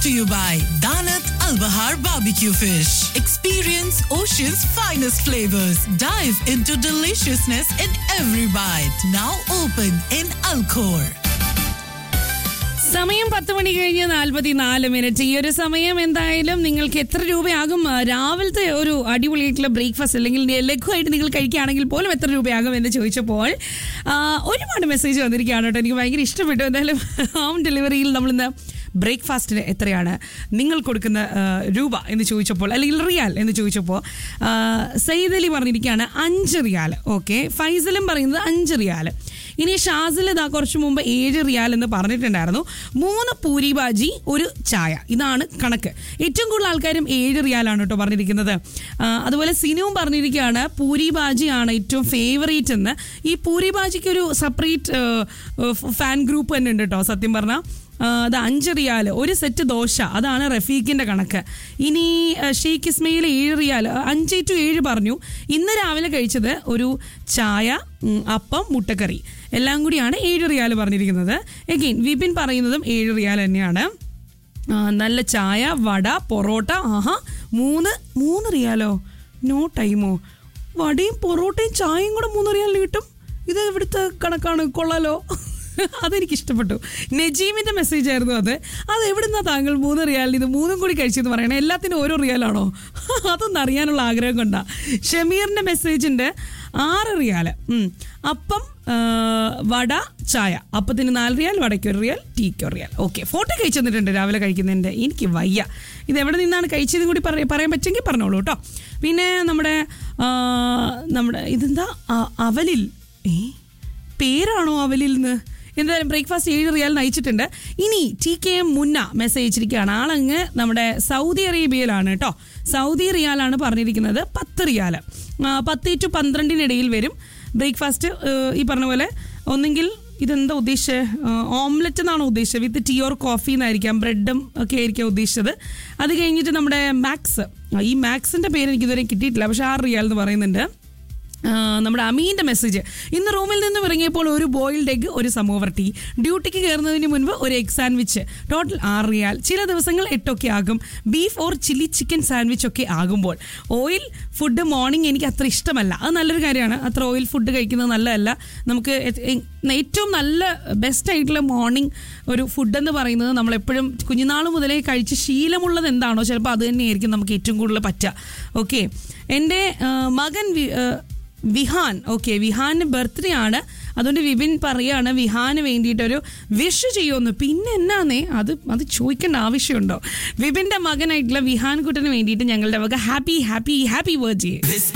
to you by Danat Al Bahar Barbecue Fish. Experience Ocean's finest flavors. Dive into deliciousness in every bite. Now open in Alcor. സമയം പത്ത് മണി കഴിഞ്ഞ് നാൽപ്പത്തി നാല് minute ഈ ഒരു സമയം എന്തായാലും നിങ്ങൾക്ക് എത്ര രൂപയാകും ആ, രാവിലത്തെ ഒരു അടിപൊളിയായിട്ടുള്ള ബ്രേക്ക്ഫാസ്റ്റ് അല്ലെങ്കിൽ ലഘുവായിട്ട് നിങ്ങൾ കഴിക്കുകയാണെങ്കിൽ പോലും എത്ര രൂപയാകും എന്ന് ചോദിച്ചപ്പോൾ ആ, ഒരുപാട് മെസ്സേജ് വന്നിരിക്കുകയാണ് കേട്ടോ എനിക്ക് ഭയങ്കര ഇഷ്ടപ്പെട്ടു എന്തായാലും ഹോം ഡെലിവറിയിൽ നമ്മളിന്ന് ബ്രേക്ക്ഫാസ്റ്റിന് എത്രയാണ് നിങ്ങൾ കൊടുക്കുന്ന ആ, രൂപ എന്ന് ചോദിച്ചപ്പോൾ അല്ലെങ്കിൽ റിയാൽ എന്ന് ചോദിച്ചപ്പോൾ ആ, സയ്യിദ് അലി പറഞ്ഞിരിക്കുകയാണ് അഞ്ച് റിയാൽ ഓക്കെ ഫൈസലും പറയുന്നത് അഞ്ച് റിയാൽ ഇനി ഷാസിൽ ഇതാ കുറച്ച് മുമ്പ് ഏഴ് റിയാൽ എന്ന് പറഞ്ഞിട്ടുണ്ടായിരുന്നു മൂന്ന് പൂരി ബാജി ഒരു ചായ ഇതാണ് കണക്ക് ഏറ്റവും കൂടുതൽ ആൾക്കാരും ഏഴ് റിയാലാണ് കേട്ടോ പറഞ്ഞിരിക്കുന്നത് ആ, അതുപോലെ സിനുവും പറഞ്ഞിരിക്കുകയാണ് പൂരി ബാജി ആണ് ഏറ്റവും ഫേവറേറ്റ് എന്ന് ഈ പൂരി ബാജിക്ക് ഒരു സെപ്പറേറ്റ് ഫാൻ ഗ്രൂപ്പ് തന്നെ ഉണ്ട് കേട്ടോ സത്യം പറഞ്ഞാൽ ആ, അത് അഞ്ച് റിയാൽ ഒരു സെറ്റ് ദോശ അതാണ് റഫീഖിന്റെ കണക്ക് ഇനി ആ, ഷെയ്ഖ് ഇസ്മയിൽ ഏഴ് റിയാൽ ആ, അഞ്ച് ടു ഏഴ് പറഞ്ഞു ഇന്ന് രാവിലെ കഴിച്ചത് ഒരു ചായ ഉം, അപ്പം മുട്ടക്കറി എല്ലാം കൂടിയാണ് ഏഴ് റിയാൽ പറഞ്ഞിരിക്കുന്നത് എഗെയിൻ വിപിൻ പറയുന്നതും ഏഴ് റിയാൽ തന്നെയാണ് ആ, നല്ല ചായ വട പൊറോട്ട ആഹാ മൂന്ന് മൂന്ന് റിയാലോ നോ ടൈമോ വടയും പൊറോട്ടയും ചായയും കൂടെ മൂന്ന് റിയാലിന് കിട്ടും ഇത് ഇവിടുത്തെ കണക്കാണ് കൊള്ളാലോ അതെനിക്ക് ഇഷ്ടപ്പെട്ടു നജീമിന്റെ മെസ്സേജ് ആയിരുന്നു അത് അത് എവിടുന്നാ താങ്കൾ മൂന്ന് റിയാലിന് ഇത് മൂന്നും കൂടി കഴിച്ചെന്ന് പറയണേ എല്ലാത്തിനും ഓരോ റിയാലാണോ അതൊന്നും അറിയാനുള്ള ആഗ്രഹം കൊണ്ടാ ഷമീറിന്റെ മെസ്സേജ് ഉണ്ട് ആറ് റിയാല് ഉം. അപ്പം ആ, വട ചായ അപ്പത്തിന് നാല് റിയാൽ വടയ്ക്ക് ഒരു റിയാൽ ടീക്ക് ഒരു റിയാൽ ഓക്കെ ഫോട്ടോ കഴിച്ചു തന്നിട്ടുണ്ട് രാവിലെ കഴിക്കുന്നതിൻ്റെ എനിക്ക് വയ്യ ഇത് എവിടെ നിന്നാണ് കഴിച്ചതും കൂടി പറയ പറയാൻ പറ്റുമെങ്കിൽ പറഞ്ഞോളൂ കേട്ടോ പിന്നെ നമ്മുടെ ആ, നമ്മുടെ ഇതെന്താ ആ, അവലിൽ ഏ പേരാണോ അവലിൽ നിന്ന് എന്തായാലും ബ്രേക്ക്ഫാസ്റ്റ് ഏഴ് റിയാൽ നയിച്ചിട്ടുണ്ട് ഇനി T K M Munna message അയച്ചിരിക്കുകയാണ് ആളങ്ങ് നമ്മുടെ സൗദി അറേബ്യയിലാണ് കേട്ടോ സൗദി റിയാലാണ് പറഞ്ഞിരിക്കുന്നത് പത്ത് റിയാൽ ആ, പത്ത് ടു പന്ത്രണ്ടിനിടയിൽ വരും ബ്രേക്ക്ഫാസ്റ്റ് ഈ പറഞ്ഞ പോലെ ഒന്നെങ്കിൽ ഇതെന്താ ഉദ്ദേശിച്ചത് ഓംലെറ്റ് എന്നാണോ ഉദ്ദേശിച്ചത് വിത്ത് ടീ ഓർ കോഫി എന്നായിരിക്കാം ബ്രെഡും ഒക്കെ ആയിരിക്കാം ഉദ്ദേശിച്ചത് അത് കഴിഞ്ഞിട്ട് നമ്മുടെ മാക്സ് ഈ മാക്സിന്റെ പേര് എനിക്ക് ഇതുവരെ കിട്ടിയിട്ടില്ല പക്ഷെ ആറ് റിയാൽ എന്ന് പറയുന്നുണ്ട് ആ, നമ്മുടെ അമീന്റെ മെസ്സേജ് ഇന്ന് റൂമിൽ നിന്നും ഇറങ്ങിയപ്പോൾ ഒരു ബോയിൽഡ് എഗ് ഒരു സമോവർ ടീ ഡ്യൂട്ടിക്ക് കയറുന്നതിന് മുൻപ് ഒരു എഗ് സാൻഡ്വിച്ച് ടോട്ടൽ ആറ് റിയാൽ ചില ദിവസങ്ങൾ എട്ടൊക്കെ ആകും beef or chilli chicken sandwich ഒക്കെ ആകുമ്പോൾ ഓയിൽ ഫുഡ് മോർണിംഗ് എനിക്ക് അത്ര ഇഷ്ടമല്ല അത് നല്ലൊരു കാര്യമാണ് അത്ര ഓയിൽ ഫുഡ് കഴിക്കുന്നത് നല്ലതല്ല നമുക്ക് എ- എ- ഏറ്റവും നല്ല ബെസ്റ്റ് ആയിട്ടുള്ള മോർണിംഗ് ഒരു ഫുഡ് എന്ന് പറയുന്നത് നമ്മൾ എപ്പോഴും കുഞ്ഞുനാൾ മുതലേ കഴിച്ച് ശീലമുള്ളത് എന്താണോ ചിലപ്പോൾ അത് തന്നെയായിരിക്കും നമുക്ക് ഏറ്റവും കൂടുതൽ പറ്റുക ഓക്കെ എൻ്റെ ആ, മകൻ വി- ആ, വിഹാൻ ഓക്കെ വിഹാന് ബർത്ത്ഡേ ആണ് അതുകൊണ്ട് വിപിൻ പറയാണ് വിഹാന് വേണ്ടിയിട്ടൊരു വിഷ് ചെയ്യുമെന്ന് പിന്നെ എന്നാന്നേ അത് അത് ചോദിക്കേണ്ട ആവശ്യമുണ്ടോ വിപിന്റെ മകനായിട്ടുള്ള വിഹാൻ കുട്ടന് വേണ്ടിയിട്ട് ഞങ്ങളുടെ വക ഹാപ്പി ഹാപ്പി ഹാപ്പി ബർത്ത്ഡേ